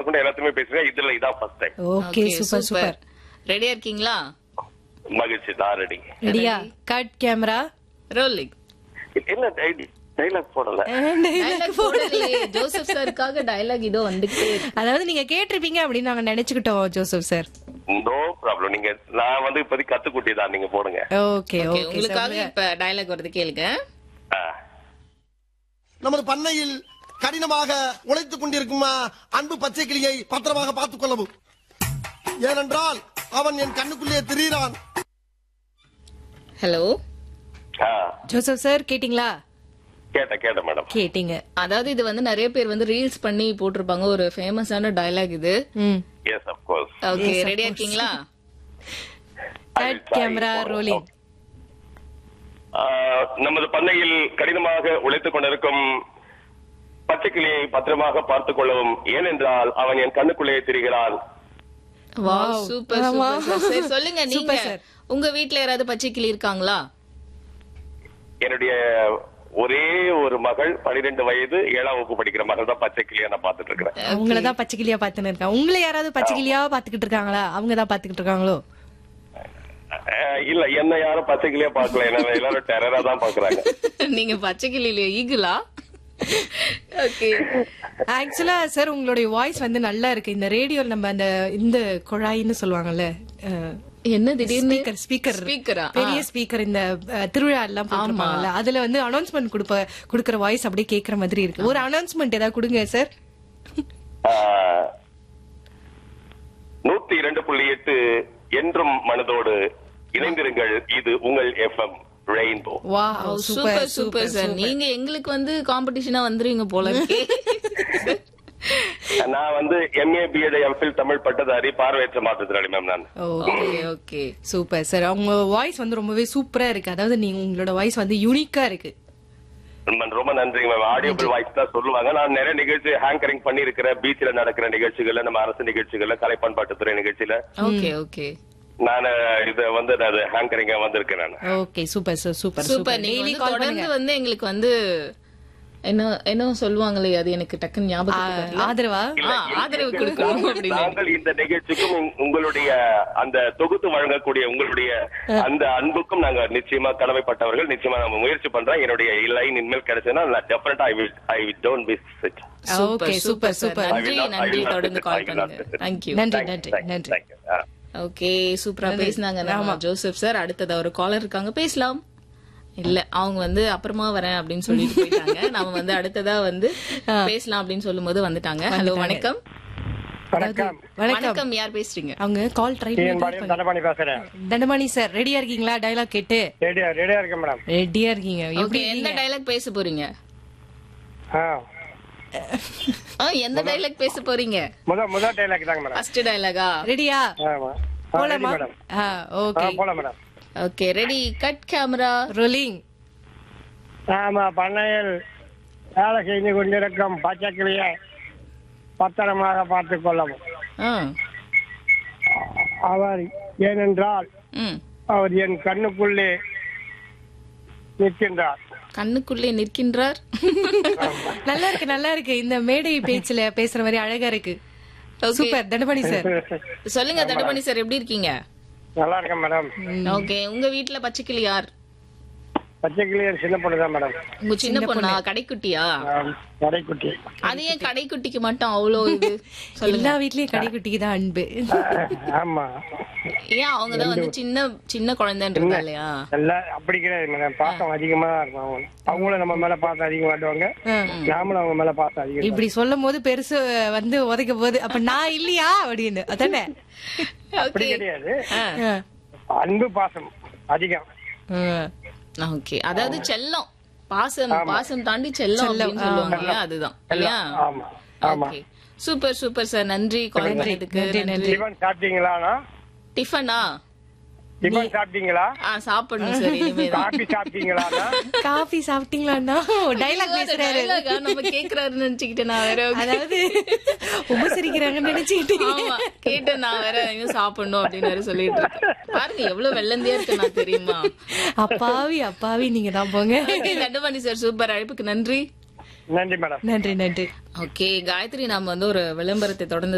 முதற்கொண்டு எல்லாத்தையுமே பேசுறேன் இதுல இதான் first time okay super super ரெடியா இருக்கீங்களா மகிழ்ச்சி தான் ரெடி ரெடியா கட் கேமரா ரோலிங் என்ன டைலாக் போடல டயலாக் போடலையே ஜோசப் சாருக்காக டயலாக் இதோ வந்துகிட்டே இருக்கு. அதாவது நீங்க கேட்டிருப்பீங்க அப்படின்னு நாங்க நினைச்சுக்கிட்டோம் ஜோசப் சார் நோ ப்ராப்ளம் நீங்க நான் வந்து இப்போதைக்கு கத்துக்குட்டி தான் நீங்க போடுங்க ஓகே Okay, ஓகே உங்களுக்காக இப்ப டயலாக் வருது கேளுங்க ஆ. நமது பண்ணையில் கடினமாக உழைத்துக் கொண்டிருக்கும் ஆ, அன்பு பச்சை கிளியை பத்திரமாக பார்த்துக் கொள்ளவும் ஏனென்றால் அவன் என் கண்ணுக்குள்ளே திரிகிறான் ஹலோ ஆ, ஜோசப் சார் கேட்டிங்களா கேட்டேன் கேட்டேன் மேடம் கேட்டீங்க அதாவது இது வந்து நிறைய பேர் வந்து ரீல்ஸ் பண்ணி போட்டிருப்பாங்க ஒரு ஃபேமஸான டயலாக் இது ம் yes of course okay Yes, of ரெடியா course. இருக்கீங்களா கட் கேமரா ரோலிங் நமது பண்ணையில் கடினமாக உழைத்துக் கொண்டிருக்கும் பச்சைக்கிளியை பத்திரமாக பார்த்துக் கொள்ளவும் ஏனென்றால் அவன் என் கண்ணுக்குள்ளே திரிகிறான் வாவ் Wow. சூப்பர் ஆமா. சூப்பர் சரி சொல்லுங்க நீங்க Super, sir. உங்க வீட்ல யாராவது பச்சை கிளி இருக்காங்களா என்னுடைய ஒரே ஒரு மகள் பனிரெண்டு வயது ஏழாம் வகுப்பு படிக்கிற மகள் தான் பச்சைக்கிளியா நான் பார்த்துட்டு இருக்கிறேன் அவங்கள தான் பச்சை கிளியா பாத்துன்னு இருக்காங்க உங்களை யாராவது பச்சை கிளியா பாத்துக்கிட்டு இருக்காங்களா அவங்க தான் பாத்துக்கிட்டு இருக்காங்களோ அஹ், இல்ல என்ன யாரும் பச்சைக்கிளியா பார்க்கல என்ன எல்லாரும் டெரரா தான் பாக்குறாங்க நீங்க பச்சை கிளியில ஈகிளா ஓகே ஆக்சுவலா சார் உங்களுடைய வாய்ஸ் வந்து நல்லா இருக்கு இந்த ரேடியோல நம்ம அந்த இந்த குழாயின்னு சொல்லுவாங்கல்ல என்ன திடீர்னு ஸ்பீக்கர் ஸ்பீக்கர் ஸ்பீக்கரா பெரிய ஸ்பீக்கர் இந்த அஹ், திருவிழா எல்லாம் போட்டிருப்பாங்கல்ல அதுல வந்து அனௌன்ஸ்மெண்ட் கொடுப்ப குடுக்கற வாய்ஸ் அப்படியே கேக்குற மாதிரி இருக்கு ஒரு அனௌன்ஸ்மெண்ட் ஏதாவது கொடுங்க சார் ஆஹ், நூத்தி இரண்டு புள்ளி எட்டு என்றும் மனதோடு இணைந்திருங்கள் இது உங்கள் எஃப்எம் ரெயின்போ வா சூப்பர் சூப்பர் சார் நீங்க எங்களுக்கு வந்து காம்படிஷனா வந்துருவீங்க போல இருக்கே நான் வந்து எம்ஏ பிஎட் எம்ஃபில் தமிழ் பட்டதாரி பார்வையற்ற மாற்றுத்திறனாளி மேம் நான் okay okay okay super sir அவங்க வாய்ஸ் வந்து ரொம்பவே சூப்பரா இருக்கு அதாவது நீங்க உங்களோட வாய்ஸ் வந்து யூனிக்கா இருக்கு ரொம்ப ரொம்ப நன்றிங்க மேம் ஆடியோபிள் வாய்ஸ் தான் சொல்லுவாங்க நான் நிறைய நிகழ்ச்சி ஹேங்கரிங் பண்ணியிருக்கிற பீச்ல நடக்கிற நிகழ்ச்சிகள்ல நம்ம அரசு நிகழ்ச்சிகள்ல கலை பண்பாட்டுத்துறை நிகழ்ச்சியில ஓகே ஓகே நான் இத வந்து நான் ஹேங்கரிங்க வந்திருக்கேன் நான் okay super sir super super super நீங்க டெய்லி வந்து கால் தொடர்ந்து பண்ணுங்க வந்து எங்களுக்கு வந்து என்ன என்ன சொல்லுவாங்களே அது எனக்கு டக்குன்னு ஞாபகம் வரல. ஆதரவா ஆ, ஆதரவு கொடுக்கணும் அப்படின்னு நாங்கள் இந்த நிகழ்ச்சிக்கும் உங்- உங்களுடைய அந்த தொகுத்து வழங்கக்கூடிய உங்களுடைய அந்த அன்புக்கும் நாங்க நிச்சயமா கடமைப்பட்டவர்கள் நிச்சயமா நம்ம முயற்சி பண்றோம் என்னுடைய லைன் இனிமேல் கிடைச்சதுன்னா நான் டெஃபரெண்டா I will I don't miss it okay super sir. Super நன்றி நன்றி தொடர்ந்து கால் பண்ணுங்க தேங்க்யூ நன்றி நன்றி நன்றி ஓகே சூப்பரா பேசினாங்க நம்ம ஜோசப் சார் அடுத்தது ஒரு காலர் இருக்காங்க பேசலாம் இல்ல அவங்க வந்து அப்புறமா வரேன் அப்படின்னு சொல்லிட்டு போயிட்டாங்க நம்ம வந்து அடுத்ததா வந்து பேசலாம் அப்படின்னு சொல்லும்போது வந்துட்டாங்க ஹலோ வணக்கம் வணக்கம் வணக்கம் வணக்கம் யார் பேசுறீங்க அவங்க கால் ட்ரை பாளையம் தண்டபாணி பேசுறேன் தண்டமணி சார் ரெடியா இருக்கீங்களா டயலாக் கேட்டு ரெடியா ரெடியா இருக்கேன் மேடம் ரெடியா இருக்கீங்க எப்படி ஓகே எந்த இருக்கீங்க டைலாக் பேச போறீங்க ஆ ஆ, எந்த டைலாக் பேச போறீங்க முத முத டைலாக் தாங்க மேடம் ஃபர்ஸ்ட் டைலாகா ரெடியா ஆமா ஆ, ready போலாமா மேடம் ஆ ஆ, ஓகே போலாம் madam okay ready cut camera rolling ஆமா பண்ணையில் வேலை செய்து கொண்டிருக்கும் பச்சைக்கிளியை பத்திரமாக பார்த்துக் கொள்ளவும் அவர் ஏனென்றால் ம் அவர் என் கண்ணுக்குள்ளே நிற்கின்றார் கண்ணுக்குள்ளே நிற்கின்றார் நல்லா இருக்கு நல்லா இருக்கு இந்த மேடை பேச்சுல பேசுற மாதிரி அழகா இருக்கு Okay. சூப்பர் தண்டமணி சார் சொல்லுங்க தடமணி சார் எப்படி இருக்கீங்க நல்லா இருக்கேன் மேடம் ஓகே உங்க வீட்ல பச்சைக்கிளி யார் பச்சைக்கிளியர் சின்ன பொண்ணு தான் மேடம் உங்க சின்ன பொண்ணா கடைக்குட்டியா ஆம், கடைக்குட்டி அது ஏன் கடைக்குட்டிக்கு மட்டும் அவ்வளோ இது சொல்லுங்க எல்லா வீட்லயும் கடைக்குட்டிக்கு தான் அன்பு ஆமா ஏன் அவங்க தான் வந்து சின்ன சின்ன குழந்தைன்றதா இல்லையா எல்லாம் அப்படி கிடையாது மேடம் பாசம் அதிகமா தான் இருக்கும் அவங்க அவங்களும் நம்ம மேல பாசம் அதிகமா காட்டுவாங்க நாமளும் அவங்க மேல பாசம் அதிகம் இப்படி சொல்லும் போது பெருசு வந்து உதைக்க போகுது அப்ப நான் இல்லையா அப்படின்னு அதானே அப்படி ஓகே கிடையாது ஆ. அன்பு பாசம் அதிகம் ஆ. ஓகே அதாவது செல்லம் பாசம் பாசம் தாண்டி செல்லம் அப்படின்னு சொல்லுவாங்க இல்லையா அதுதான் இல்லையா ஆமா ஆமா ஓகே சூப்பர் சூப்பர் சார் நன்றி கால் பண்ணதுக்கு நன்றி, நன்றி டிஃபன் சாப்பிட்டீங்களாண்ணா டிஃபனா டிஃபன் சாப்பிட்டீங்களா ஆ சாப்பிடணும் சார் இனிமேதான் காபி சாப்பிட்டீங்களாண்ணா காஃபி சாப்பிட்டீங்களாண்ணா டைலாக் பேசுறாரு dialogue ஆ நம்ம கேக்குறாருன்னு நினைச்சுக்கிட்டேன் நான் வேற okay. அதாவது உபசரிக்கிறாங்கன்னு நினைச்சுக்கிட்டு ஆமா கேட்டேன் நான் வேற இன்னும் சாப்பிடணும் அப்படின்னு வேற சொல்லிட்டு இருக்கேன் பாருங்க எவ்வளவு வெள்ளந்தியா இருக்கு நான் தெரியுமா அப்பாவி அப்பாவி நீங்க தான் போங்க நடுவாணி சார் சூப்பர் அழைப்புக்கு நன்றி நன்றி மேடம் நன்றி நன்றி ஓகே காயத்ரி நாம வந்து ஒரு விளம்பரத்தை தொடர்ந்து